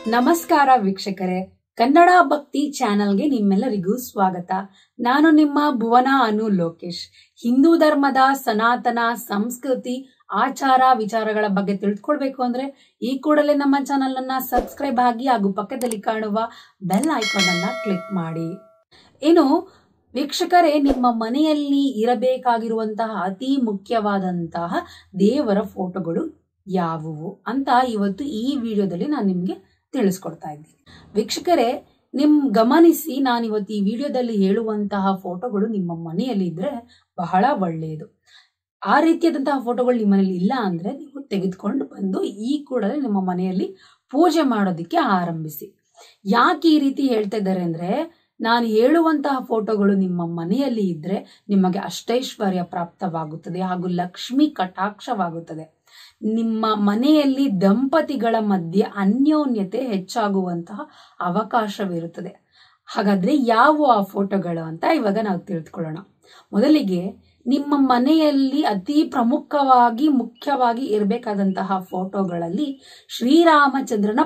ನಮಸ್ಕಾರ ವೀಕ್ಷಕರೇ ಕನ್ನಡ ಭಕ್ತಿ ಚಾನೆಲ್ಗೆ ನಿಮ್ಮೆಲ್ಲರಿಗೂ ಸ್ವಾಗತ ನಾನು ನಿಮ್ಮ ಭುವನ ಅನು ಲೋಕೇಶ್ ಹಿಂದೂ ಧರ್ಮದ ಸನಾತನ ಸಂಸ್ಕೃತಿ ಆಚಾರ ವಿಚಾರಗಳ ಬಗ್ಗೆ ತಿಳ್ಕೊಳ್ಬೇಕು ಅಂದ್ರೆ ಈ ಕೂಡಲೇ ನಮ್ಮ ಚಾನೆಲ್ ಅನ್ನ ಸಬ್ಸ್ಕ್ರೈಬ್ ಆಗಿ ಹಾಗೂ ಪಕ್ಕದಲ್ಲಿ ಕಾಣುವ ಬೆಲ್ ಐಕಾನ್ ಅನ್ನ ಕ್ಲಿಕ್ ಮಾಡಿ ಇನ್ನು ವೀಕ್ಷಕರೇ ನಿಮ್ಮ ಮನೆಯಲ್ಲಿ ಇರಬೇಕಾಗಿರುವಂತಹ ಅತಿ ಮುಖ್ಯವಾದಂತಹ ದೇವರ ಫೋಟೋಗಳು ಯಾವುವು ಅಂತ ಇವತ್ತು ಈ ವಿಡಿಯೋದಲ್ಲಿ ನಾನು ನಿಮ್ಗೆ ತಿಳಿಸ್ಕೊಡ್ತಾ ಇದ್ದೀನಿ ವೀಕ್ಷಕರೇ ನಿಮ್ ಗಮನಿಸಿ ನಾನು ಇವತ್ತು ಈ ವಿಡಿಯೋದಲ್ಲಿ ಹೇಳುವಂತಹ ಫೋಟೋಗಳು ನಿಮ್ಮ ಮನೆಯಲ್ಲಿ ಇದ್ರೆ ಬಹಳ ಒಳ್ಳೆಯದು ಆ ರೀತಿಯಾದಂತಹ ಫೋಟೋಗಳು ನಿಮ್ಮ ಮನೇಲಿ ಇಲ್ಲ ಅಂದ್ರೆ ನೀವು ತೆಗೆದುಕೊಂಡು ಬಂದು ಈ ಕೂಡಲೇ ನಿಮ್ಮ ಮನೆಯಲ್ಲಿ ಪೂಜೆ ಮಾಡೋದಕ್ಕೆ ಆರಂಭಿಸಿ ಯಾಕೆ ಈ ರೀತಿ ಹೇಳ್ತಾ ಇದ್ದಾರೆ ಅಂದ್ರೆ ನಾನು ಹೇಳುವಂತಹ ಫೋಟೋಗಳು ನಿಮ್ಮ ಮನೆಯಲ್ಲಿ ಇದ್ರೆ ನಿಮಗೆ ಅಷ್ಟೈಶ್ವರ್ಯ ಪ್ರಾಪ್ತವಾಗುತ್ತದೆ ಹಾಗೂ ಲಕ್ಷ್ಮಿ ಕಟಾಕ್ಷವಾಗುತ್ತದೆ ನಿಮ್ಮ ಮನೆಯಲ್ಲಿ ದಂಪತಿಗಳ ಮಧ್ಯೆ ಅನ್ಯೋನ್ಯತೆ ಹೆಚ್ಚಾಗುವಂತಹ ಅವಕಾಶವಿರುತ್ತದೆ ಹಾಗಾದ್ರೆ ಯಾವ ಆ ಫೋಟೋಗಳು ಅಂತ ಇವಾಗ ನಾವು ತಿಳಿದುಕೊಳ್ಳೋಣ ಮೊದಲಿಗೆ ನಿಮ್ಮ ಮನೆಯಲ್ಲಿ ಅತಿ ಪ್ರಮುಖವಾಗಿ ಮುಖ್ಯವಾಗಿ ಇರಬೇಕಾದಂತಹ ಫೋಟೋಗಳಲ್ಲಿ ಶ್ರೀರಾಮಚಂದ್ರನ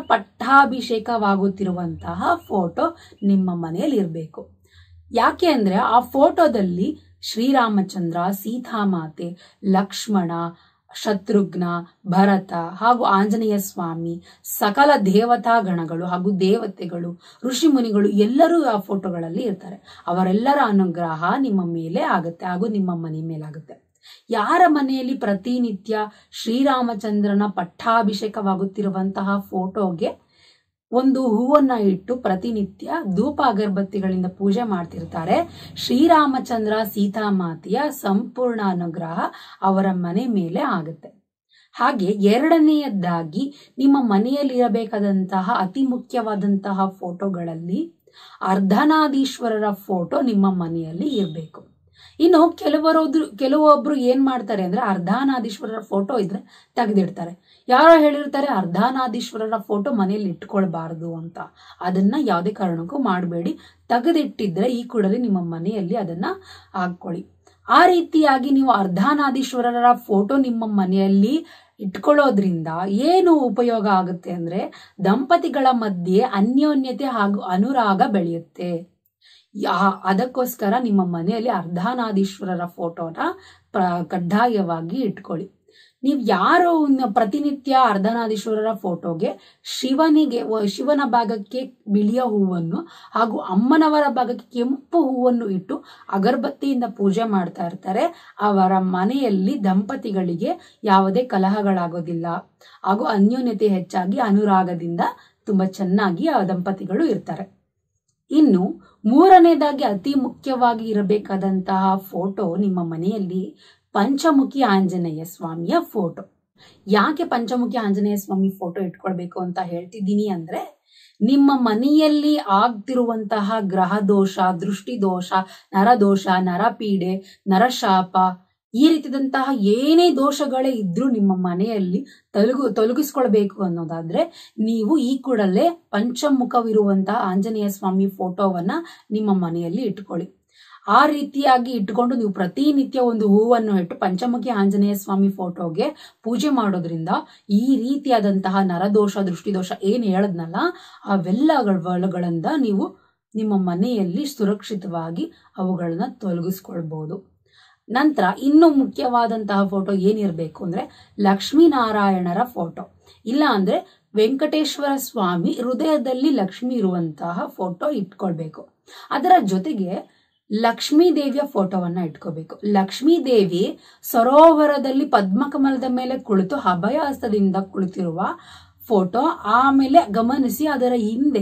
ಪಟ್ಟಾಭಿಷೇಕವಾಗುತ್ತಿರುವಂತಹ ಫೋಟೋ ನಿಮ್ಮ ಮನೆಯಲ್ಲಿ ಇರಬೇಕು ಯಾಕೆ ಅಂದ್ರೆ ಆ ಫೋಟೋದಲ್ಲಿ ಶ್ರೀರಾಮಚಂದ್ರ ಸೀತಾಮಾತೆ ಲಕ್ಷ್ಮಣ ಶತ್ರುಘ್ನ ಭರತ ಹಾಗೂ ಆಂಜನೇಯ ಸ್ವಾಮಿ ಸಕಲ ದೇವತಾ ಗಣಗಳು ಹಾಗೂ ದೇವತೆಗಳು ಋಷಿ ಮುನಿಗಳು ಎಲ್ಲರೂ ಆ ಫೋಟೋಗಳಲ್ಲಿ ಇರ್ತಾರೆ ಅವರೆಲ್ಲರ ಅನುಗ್ರಹ ನಿಮ್ಮ ಮೇಲೆ ಆಗುತ್ತೆ ಹಾಗೂ ನಿಮ್ಮ ಮನೆ ಮೇಲಾಗುತ್ತೆ ಯಾರ ಮನೆಯಲ್ಲಿ ಪ್ರತಿನಿತ್ಯ ಶ್ರೀರಾಮಚಂದ್ರನ ಪಟ್ಟಾಭಿಷೇಕವಾಗುತ್ತಿರುವಂತಹ ಫೋಟೋಗೆ ಒಂದು ಹೂವನ್ನ ಇಟ್ಟು ಪ್ರತಿನಿತ್ಯ ಧೂಪ ಅಗರಬತ್ತಿಗಳಿಂದ ಪೂಜೆ ಮಾಡ್ತಿರ್ತಾರೆ ಶ್ರೀರಾಮಚಂದ್ರ ಸೀತಾಮಾತೆಯ ಸಂಪೂರ್ಣ ಅನುಗ್ರಹ ಅವರ ಮನೆ ಮೇಲೆ ಆಗುತ್ತೆ ಹಾಗೆ ಎರಡನೆಯದ್ದಾಗಿ ನಿಮ್ಮ ಮನೆಯಲ್ಲಿ ಇರಬೇಕಾದಂತಹ ಅತಿ ಮುಖ್ಯವಾದಂತಹ ಫೋಟೋಗಳಲ್ಲಿ ಅರ್ಧನಾದೀಶ್ವರರ ಫೋಟೋ ನಿಮ್ಮ ಮನೆಯಲ್ಲಿ ಇರಬೇಕು ಇನ್ನು ಕೆಲವರೊಬ್ರು ಕೆಲವೊಬ್ರು ಏನ್ ಮಾಡ್ತಾರೆ ಅಂದ್ರೆ ಅರ್ಧನಾದೀಶ್ವರರ ಫೋಟೋ ಇದ್ರೆ ತೆಗೆದಿಡ್ತಾರೆ ಯಾರೋ ಹೇಳಿರ್ತಾರೆ ಅರ್ಧನಾದೀಶ್ವರರ ಫೋಟೋ ಮನೆಯಲ್ಲಿ ಇಟ್ಕೊಳ್ಬಾರ್ದು ಅಂತ ಅದನ್ನ ಯಾವುದೇ ಕಾರಣಕ್ಕೂ ಮಾಡಬೇಡಿ ತೆಗೆದಿಟ್ಟಿದ್ರೆ ಈ ಕೂಡಲೇ ನಿಮ್ಮ ಮನೆಯಲ್ಲಿ ಅದನ್ನ ಹಾಕೊಳ್ಳಿ ಆ ರೀತಿಯಾಗಿ ನೀವು ಅರ್ಧನಾದೀಶ್ವರರ ಫೋಟೋ ನಿಮ್ಮ ಮನೆಯಲ್ಲಿ ಇಟ್ಕೊಳ್ಳೋದ್ರಿಂದ ಏನು ಉಪಯೋಗ ಆಗುತ್ತೆ ಅಂದ್ರೆ ದಂಪತಿಗಳ ಮಧ್ಯೆ ಅನ್ಯೋನ್ಯತೆ ಹಾಗೂ ಅನುರಾಗ ಬೆಳೆಯುತ್ತೆ ಅದಕ್ಕೋಸ್ಕರ ನಿಮ್ಮ ಮನೆಯಲ್ಲಿ ಅರ್ಧನಾದೀಶ್ವರರ ಫೋಟೋನ ಕಡ್ಡಾಯವಾಗಿ ಇಟ್ಕೊಳ್ಳಿ ನೀವು ಯಾರು ಪ್ರತಿನಿತ್ಯ ಅರ್ಧನಾದೀಶ್ವರರ ಫೋಟೋಗೆ ಶಿವನಿಗೆ ಶಿವನ ಭಾಗಕ್ಕೆ ಬಿಳಿಯ ಹೂವನ್ನು ಹಾಗೂ ಅಮ್ಮನವರ ಭಾಗಕ್ಕೆ ಕೆಂಪು ಹೂವನ್ನು ಇಟ್ಟು ಅಗರಬತ್ತಿಯಿಂದ ಪೂಜೆ ಮಾಡ್ತಾ ಇರ್ತಾರೆ ಅವರ ಮನೆಯಲ್ಲಿ ದಂಪತಿಗಳಿಗೆ ಯಾವುದೇ ಕಲಹಗಳಾಗೋದಿಲ್ಲ ಹಾಗೂ ಅನ್ಯೋನ್ಯತೆ ಹೆಚ್ಚಾಗಿ ಅನುರಾಗದಿಂದ ತುಂಬಾ ಚೆನ್ನಾಗಿ ಆ ದಂಪತಿಗಳು ಇರ್ತಾರೆ ಇನ್ನು ಮೂರನೇದಾಗಿ ಅತಿ ಮುಖ್ಯವಾಗಿ ಇರಬೇಕಾದಂತಹ ಫೋಟೋ ನಿಮ್ಮ ಮನೆಯಲ್ಲಿ ಪಂಚಮುಖಿ ಆಂಜನೇಯ ಸ್ವಾಮಿಯ ಫೋಟೋ ಯಾಕೆ ಪಂಚಮುಖಿ ಆಂಜನೇಯ ಸ್ವಾಮಿ ಫೋಟೋ ಇಟ್ಕೊಳ್ಬೇಕು ಅಂತ ಹೇಳ್ತಿದ್ದೀನಿ ಅಂದ್ರೆ ನಿಮ್ಮ ಮನೆಯಲ್ಲಿ ಆಗ್ತಿರುವಂತಹ ಗ್ರಹ ದೋಷ ದೃಷ್ಟಿ ದೋಷ ನರದೋಷ ನರಪೀಡೆ ನರಶಾಪ ಈ ರೀತಿಯಾದಂತಹ ಏನೇ ದೋಷಗಳೇ ಇದ್ರೂ ನಿಮ್ಮ ಮನೆಯಲ್ಲಿ ತೊಲಗು ತೊಲಗಿಸ್ಕೊಳ್ಬೇಕು ಅನ್ನೋದಾದ್ರೆ ನೀವು ಈ ಕೂಡಲೇ ಪಂಚಮುಖವಿರುವಂತಹ ಆಂಜನೇಯ ಸ್ವಾಮಿ ಫೋಟೋವನ್ನ ನಿಮ್ಮ ಮನೆಯಲ್ಲಿ ಇಟ್ಕೊಳ್ಳಿ ಆ ರೀತಿಯಾಗಿ ಇಟ್ಕೊಂಡು ನೀವು ಪ್ರತಿನಿತ್ಯ ಒಂದು ಹೂವನ್ನು ಇಟ್ಟು ಪಂಚಮುಖಿ ಆಂಜನೇಯ ಸ್ವಾಮಿ ಫೋಟೋಗೆ ಪೂಜೆ ಮಾಡೋದ್ರಿಂದ ಈ ರೀತಿಯಾದಂತಹ ನರದೋಷ ದೃಷ್ಟಿದೋಷ ಏನ್ ಹೇಳದ್ನಲ್ಲ ಅವೆಲ್ಲಗಳಿಂದ ನೀವು ನಿಮ್ಮ ಮನೆಯಲ್ಲಿ ಸುರಕ್ಷಿತವಾಗಿ ಅವುಗಳನ್ನ ತೊಲಗಿಸ್ಕೊಳ್ಬಹುದು ನಂತರ ಇನ್ನು ಮುಖ್ಯವಾದಂತಹ ಫೋಟೋ ಏನಿರಬೇಕು ಅಂದ್ರೆ ಲಕ್ಷ್ಮೀನಾರಾಯಣರ ಫೋಟೋ ಇಲ್ಲ ಅಂದ್ರೆ ವೆಂಕಟೇಶ್ವರ ಸ್ವಾಮಿ ಹೃದಯದಲ್ಲಿ ಲಕ್ಷ್ಮಿ ಇರುವಂತಹ ಫೋಟೋ ಇಟ್ಕೊಳ್ಬೇಕು ಅದರ ಜೊತೆಗೆ ಲಕ್ಷ್ಮೀ ದೇವಿಯ ಫೋಟೋವನ್ನ ಇಟ್ಕೋಬೇಕು ಲಕ್ಷ್ಮೀ ದೇವಿ ಸರೋವರದಲ್ಲಿ ಪದ್ಮಕಮಲದ ಮೇಲೆ ಕುಳಿತು ಅಭಯಹಸ್ತದಿಂದ ಕುಳಿತಿರುವ ಫೋಟೋ ಆಮೇಲೆ ಗಮನಿಸಿ ಅದರ ಹಿಂದೆ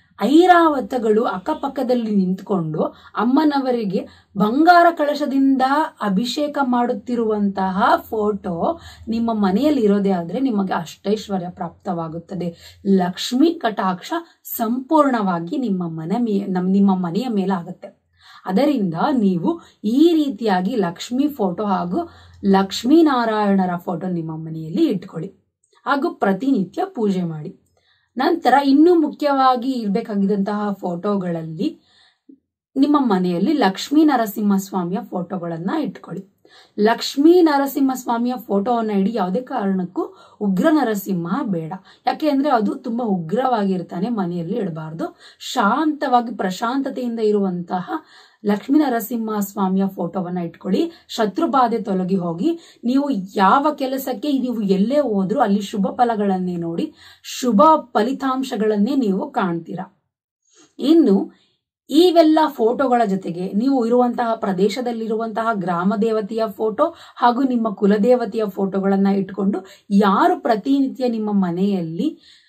ಐರಾವತಗಳು ಅಕ್ಕಪಕ್ಕದಲ್ಲಿ ನಿಂತ್ಕೊಂಡು ಅಮ್ಮನವರಿಗೆ ಬಂಗಾರ ಕಳಶದಿಂದ ಅಭಿಷೇಕ ಮಾಡುತ್ತಿರುವಂತಹ ಫೋಟೋ ನಿಮ್ಮ ಮನೆಯಲ್ಲಿ ಇರೋದೇ ಆದ್ರೆ ನಿಮಗೆ ಅಷ್ಟೈಶ್ವರ್ಯ ಪ್ರಾಪ್ತವಾಗುತ್ತದೆ ಲಕ್ಷ್ಮಿ ಕಟಾಕ್ಷ ಸಂಪೂರ್ಣವಾಗಿ ನಿಮ್ಮ ಮನೆ ಮೇ ನಿಮ್ಮ ಮನೆಯ ಮೇಲೆ ಆಗುತ್ತೆ ಅದರಿಂದ ನೀವು ಈ ರೀತಿಯಾಗಿ ಲಕ್ಷ್ಮಿ ಫೋಟೋ ಹಾಗೂ ಲಕ್ಷ್ಮೀನಾರಾಯಣರ ಫೋಟೋ ನಿಮ್ಮ ಮನೆಯಲ್ಲಿ ಇಟ್ಕೊಳ್ಳಿ ಹಾಗೂ ಪ್ರತಿನಿತ್ಯ ಪೂಜೆ ಮಾಡಿ ನಂತರ ಇನ್ನೂ ಮುಖ್ಯವಾಗಿ ಇರಬೇಕಾಗಿದ್ದಂತಹ ಫೋಟೋಗಳಲ್ಲಿ ನಿಮ್ಮ ಮನೆಯಲ್ಲಿ ಲಕ್ಷ್ಮೀ ನರಸಿಂಹ ಸ್ವಾಮಿಯ ಫೋಟೋಗಳನ್ನ ಇಟ್ಕೊಳ್ಳಿ ಲಕ್ಷ್ಮೀ ನರಸಿಂಹ ಸ್ವಾಮಿಯ ಫೋಟೋವನ್ನ ಇಡಿ ಯಾವುದೇ ಕಾರಣಕ್ಕೂ ಉಗ್ರ ನರಸಿಂಹ ಬೇಡ ಯಾಕೆ ಅಂದ್ರೆ ಅದು ತುಂಬಾ ಉಗ್ರವಾಗಿರ್ತಾನೆ ಮನೆಯಲ್ಲಿ ಇಡಬಾರ್ದು ಶಾಂತವಾಗಿ ಪ್ರಶಾಂತತೆಯಿಂದ ಇರುವಂತಹ ಲಕ್ಷ್ಮೀ ನರಸಿಂಹ ಸ್ವಾಮಿಯ ಫೋಟೋವನ್ನ ಇಟ್ಕೊಳ್ಳಿ ಶತ್ರುಬಾಧೆ ತೊಲಗಿ ಹೋಗಿ ನೀವು ಯಾವ ಕೆಲಸಕ್ಕೆ ನೀವು ಎಲ್ಲೇ ಹೋದ್ರೂ ಅಲ್ಲಿ ಶುಭ ಫಲಗಳನ್ನೇ ನೋಡಿ ಶುಭ ಫಲಿತಾಂಶಗಳನ್ನೇ ನೀವು ಕಾಣ್ತೀರಾ ಇನ್ನು ಇವೆಲ್ಲ ಫೋಟೋಗಳ ಜೊತೆಗೆ ನೀವು ಇರುವಂತಹ ಪ್ರದೇಶದಲ್ಲಿರುವಂತಹ ಗ್ರಾಮ ದೇವತೆಯ ಫೋಟೋ ಹಾಗೂ ನಿಮ್ಮ ಕುಲದೇವತೆಯ ಫೋಟೋಗಳನ್ನ ಇಟ್ಕೊಂಡು ಯಾರು ಪ್ರತಿನಿತ್ಯ ನಿಮ್ಮ ಮನೆಯಲ್ಲಿ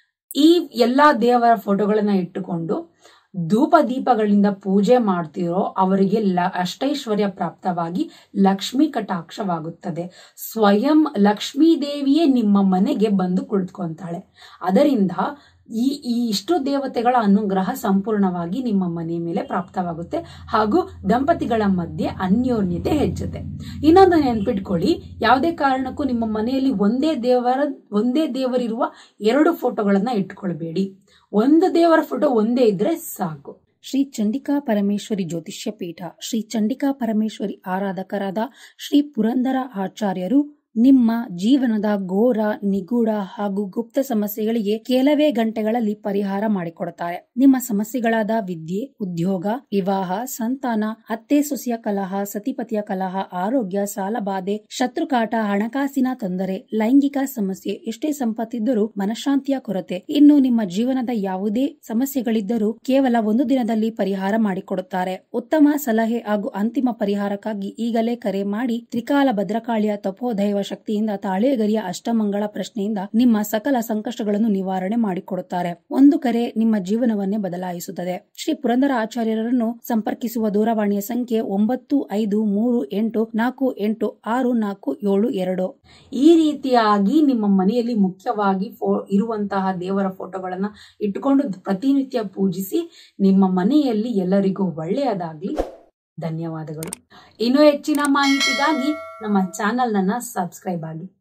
ಈ ಎಲ್ಲಾ ದೇವರ ಫೋಟೋಗಳನ್ನ ಇಟ್ಟುಕೊಂಡು ಧೂಪ ದೀಪಗಳಿಂದ ಪೂಜೆ ಮಾಡ್ತಿರೋ ಅವರಿಗೆ ಲ ಅಷ್ಟೈಶ್ವರ್ಯ ಪ್ರಾಪ್ತವಾಗಿ ಲಕ್ಷ್ಮಿ ಕಟಾಕ್ಷವಾಗುತ್ತದೆ ಸ್ವಯಂ ಲಕ್ಷ್ಮೀ ದೇವಿಯೇ ನಿಮ್ಮ ಮನೆಗೆ ಬಂದು ಕುಳಿತುಕೊಂತಾಳೆ ಅದರಿಂದ ಈ ಈ ಇಷ್ಟು ದೇವತೆಗಳ ಅನುಗ್ರಹ ಸಂಪೂರ್ಣವಾಗಿ ನಿಮ್ಮ ಮನೆ ಮೇಲೆ ಪ್ರಾಪ್ತವಾಗುತ್ತೆ ಹಾಗೂ ದಂಪತಿಗಳ ಮಧ್ಯೆ ಅನ್ಯೋನ್ಯತೆ ಹೆಚ್ಚುತ್ತೆ ಇನ್ನೊಂದು ನೆನ್ಪಿಟ್ಕೊಳ್ಳಿ ಯಾವುದೇ ಕಾರಣಕ್ಕೂ ನಿಮ್ಮ ಮನೆಯಲ್ಲಿ ಒಂದೇ ದೇವರ ಒಂದೇ ದೇವರಿರುವ ಎರಡು ಫೋಟೋಗಳನ್ನ ಇಟ್ಕೊಳ್ಬೇಡಿ ಒಂದು ದೇವರ ಫೋಟೋ ಒಂದೇ ಇದ್ರೆ ಸಾಕು ಶ್ರೀ ಚಂಡಿಕಾ ಪರಮೇಶ್ವರಿ ಜ್ಯೋತಿಷ್ಯ ಪೀಠ ಶ್ರೀ ಚಂಡಿಕಾ ಪರಮೇಶ್ವರಿ ಆರಾಧಕರಾದ ಶ್ರೀ ಪುರಂದರ ಆಚಾರ್ಯರು ನಿಮ್ಮ ಜೀವನದ ಘೋರ ನಿಗೂಢ ಹಾಗೂ ಗುಪ್ತ ಸಮಸ್ಯೆಗಳಿಗೆ ಕೆಲವೇ ಗಂಟೆಗಳಲ್ಲಿ ಪರಿಹಾರ ಮಾಡಿಕೊಡುತ್ತಾರೆ ನಿಮ್ಮ ಸಮಸ್ಯೆಗಳಾದ ವಿದ್ಯೆ ಉದ್ಯೋಗ ವಿವಾಹ ಸಂತಾನ ಅತ್ತೆ ಸೊಸೆಯ ಕಲಹ ಸತಿಪತಿಯ ಕಲಹ ಆರೋಗ್ಯ ಸಾಲಬಾಧೆ ಶತ್ರುಕಾಟ ಹಣಕಾಸಿನ ತೊಂದರೆ ಲೈಂಗಿಕ ಸಮಸ್ಯೆ ಎಷ್ಟೇ ಸಂಪತ್ತಿದ್ದರೂ ಮನಃಶಾಂತಿಯ ಕೊರತೆ ಇನ್ನು ನಿಮ್ಮ ಜೀವನದ ಯಾವುದೇ ಸಮಸ್ಯೆಗಳಿದ್ದರೂ ಕೇವಲ ಒಂದು ದಿನದಲ್ಲಿ ಪರಿಹಾರ ಮಾಡಿಕೊಡುತ್ತಾರೆ ಉತ್ತಮ ಸಲಹೆ ಹಾಗೂ ಅಂತಿಮ ಪರಿಹಾರಕ್ಕಾಗಿ ಈಗಲೇ ಕರೆ ಮಾಡಿ ತ್ರಿಕಾಲ ಭದ್ರಕಾಳಿಯ ತಪೋದೈವ ಶಕ್ತಿಯಿಂದ ತಾಳೇಗರಿಯ ಅಷ್ಟಮಂಗಳ ಪ್ರಶ್ನೆಯಿಂದ ನಿಮ್ಮ ಸಕಲ ಸಂಕಷ್ಟಗಳನ್ನು ನಿವಾರಣೆ ಮಾಡಿಕೊಡುತ್ತಾರೆ ಒಂದು ಕರೆ ನಿಮ್ಮ ಜೀವನವನ್ನೇ ಬದಲಾಯಿಸುತ್ತದೆ ಶ್ರೀ ಪುರಂದರ ಆಚಾರ್ಯರನ್ನು ಸಂಪರ್ಕಿಸುವ ದೂರವಾಣಿಯ ಸಂಖ್ಯೆ ಒಂಬತ್ತು ಐದು ಮೂರು ಎಂಟು ನಾಲ್ಕು ಎಂಟು ಆರು ನಾಲ್ಕು ಏಳು ಎರಡು ಈ ರೀತಿಯಾಗಿ ನಿಮ್ಮ ಮನೆಯಲ್ಲಿ ಮುಖ್ಯವಾಗಿ ಫೋ ಇರುವಂತಹ ದೇವರ ಫೋಟೋಗಳನ್ನ ಇಟ್ಟುಕೊಂಡು ಪ್ರತಿನಿತ್ಯ ಪೂಜಿಸಿ ನಿಮ್ಮ ಮನೆಯಲ್ಲಿ ಎಲ್ಲರಿಗೂ ಒಳ್ಳೆಯದಾಗ್ಲಿ ಧನ್ಯವಾದಗಳು ಇನ್ನೂ ಹೆಚ್ಚಿನ ಮಾಹಿತಿಗಾಗಿ ನಮ್ಮ ಚಾನೆಲ್ ನನ್ನ ಸಬ್ಸ್ಕ್ರೈಬ್ ಆಗಿ